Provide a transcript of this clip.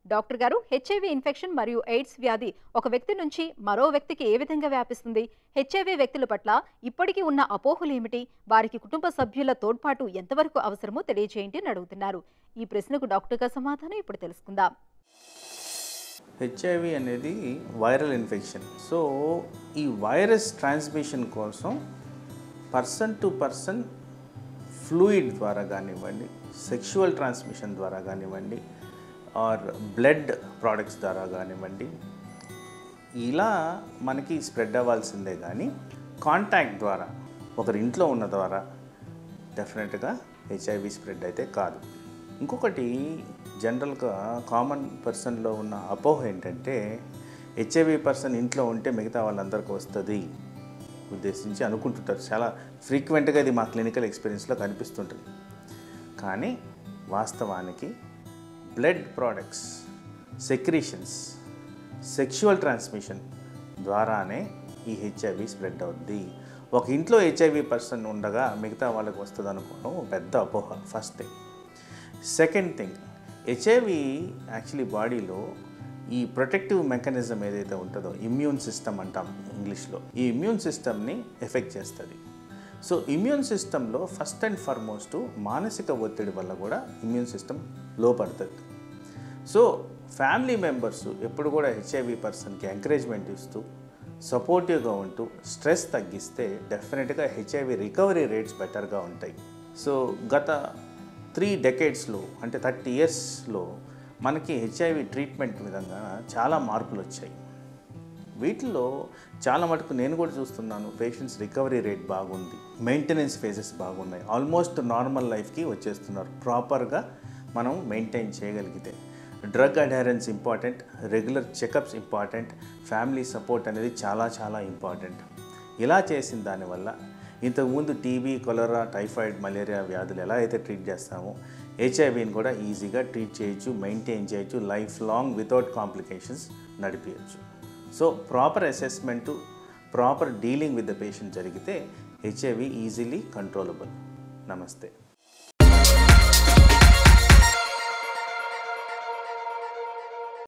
doctor గారు HIV infection మరియు AIDS వ్యాధి ఒక వ్యక్తి నుంచి మరో వ్యక్తికి ఏ విధంగా వ్యాపిస్తుంది హెచ్ఐవి వ్యక్తుల పట్ల ఇప్పటికీ ఉన్న అపోహలు ఏమిటి వారికి కుటుంబ సభ్యుల తోడ్పాటు ఎంతవరకు అవసరమో తెలియజేయండి అని అడుగుతున్నారు ఈ ప్రశ్నకు డాక్టర్ గారు సమాధానం ఇప్పుడు తెలుసుకుందాం హెచ్ఐవి అనేది వైరల్ ఇన్ఫెక్షన్ సో ఈ వైరస్ ట్రాన్స్మిషన్ కోసం పర్సన్ టు పర్సన్ ఫ్లూయిడ్ ద్వారా కానివ్వండి సెక్షువల్ ట్రాన్స్మిషన్ ద్వారా కానివ్వండి ఆర్ బ్లడ్ ప్రోడక్ట్స్ ద్వారా కానివ్వండి ఇలా మనకి స్ప్రెడ్ అవ్వాల్సిందే కానీ కాంటాక్ట్ ద్వారా ఒకరి ఇంట్లో ఉన్న ద్వారా డెఫినెట్గా హెచ్ఐవి స్ప్రెడ్ అయితే కాదు ఇంకొకటి జనరల్గా కామన్ పర్సన్లో ఉన్న అపోహ ఏంటంటే హెచ్ఐవి పర్సన్ ఇంట్లో ఉంటే మిగతా వాళ్ళందరికీ వస్తుంది ఉద్దేశించి అనుకుంటుంటారు చాలా ఫ్రీక్వెంట్గా ఇది మా క్లినికల్ ఎక్స్పీరియన్స్లో కనిపిస్తుంటుంది కానీ వాస్తవానికి blood products secretions sexual transmission ద్వారానే ఈ హెచ్ఐవి స్ప్రెడ్ అవుద్ది ఒక ఇంట్లో హెచ్ఐవి పర్సన్ ఉండగా మిగతా వాళ్ళకి వస్తుంది అనుకోవడం పెద్ద అపోహ first thing second thing HIV actually బాడీలో ఈ ప్రొటెక్టివ్ మెకానిజం ఏదైతే ఉంటుందో ఇమ్యూన్ సిస్టమ్ అంటాం ఇంగ్లీష్లో ఈ ఇమ్యూన్ సిస్టమ్ని ఎఫెక్ట్ చేస్తుంది సో ఇమ్యూన్ సిస్టంలో ఫస్ట్ అండ్ ఫార్మోస్ట్ మానసిక ఒత్తిడి వల్ల కూడా ఇమ్యూన్ సిస్టమ్ లోపడుతుంది సో ఫ్యామిలీ మెంబర్స్ ఎప్పుడు కూడా హెచ్ఐవి పర్సన్కి ఎంకరేజ్మెంట్ ఇస్తూ సపోర్టివ్గా ఉంటూ స్ట్రెస్ తగ్గిస్తే డెఫినెట్గా హెచ్ఐవి రికవరీ రేట్స్ బెటర్గా ఉంటాయి సో గత త్రీ డెకేడ్స్లో అంటే థర్టీ ఇయర్స్లో మనకి హెచ్ఐవి ట్రీట్మెంట్ విధంగా చాలా మార్పులు వచ్చాయి వీటిలో చాలా మటుకు నేను కూడా చూస్తున్నాను పేషెంట్స్ రికవరీ రేట్ బాగుంది మెయింటెనెన్స్ ఫేజెస్ బాగున్నాయి ఆల్మోస్ట్ నార్మల్ లైఫ్కి వచ్చేస్తున్నారు ప్రాపర్గా మనం మెయింటైన్ చేయగలిగితే drug adherence important regular checkups important family support అనేది చాలా చాలా ఇంపార్టెంట్ ఇలా చేసిన దానివల్ల ఇంతకుముందు టీబీ కొలరా టైఫాయిడ్ మలేరియా వ్యాధులు ఎలా అయితే ట్రీట్ చేస్తామో హెచ్ఐవిని కూడా ఈజీగా ట్రీట్ చేయొచ్చు మెయింటైన్ చేయొచ్చు లైఫ్ లాంగ్ వితౌట్ కాంప్లికేషన్స్ నడిపించచ్చు so proper assessment proper dealing with the patient జరిగితే హెచ్ఐవి ఈజీలీ కంట్రోలబుల్ నమస్తే